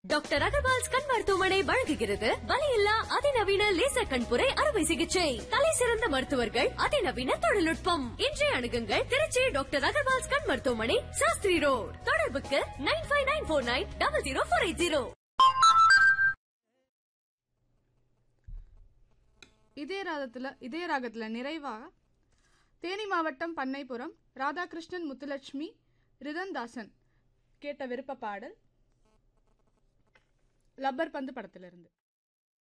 doctor Agarwal's கண் மருத்துவமனை வழங்குகிறது வலியில்லா அதிநவீன லேசர் கண்புரை அறுவை சிகிச்சை தலை சிறந்த மருத்துவர்கள் அதிநவீன தொழில்நுட்பம் இன்றைய அணுகுங்கள் திருச்சி டாக்டர் அகர்வால்ஸ் கண் மருத்துவமனை சாஸ்திரி ரோட் தொடர்புக்கு nine five nine four nine double zero four eight zero இதே ராகத்தில் இதே ராகத்தில் நிறைவாக தேனி மாவட்டம் பண்ணைப்புறம் ராதாகிருஷ்ணன் முத்துலட்சுமி ரிதன்தாசன் கேட்ட விருப்ப பாடல் லப்பர் பந்து படத்திலிருந்து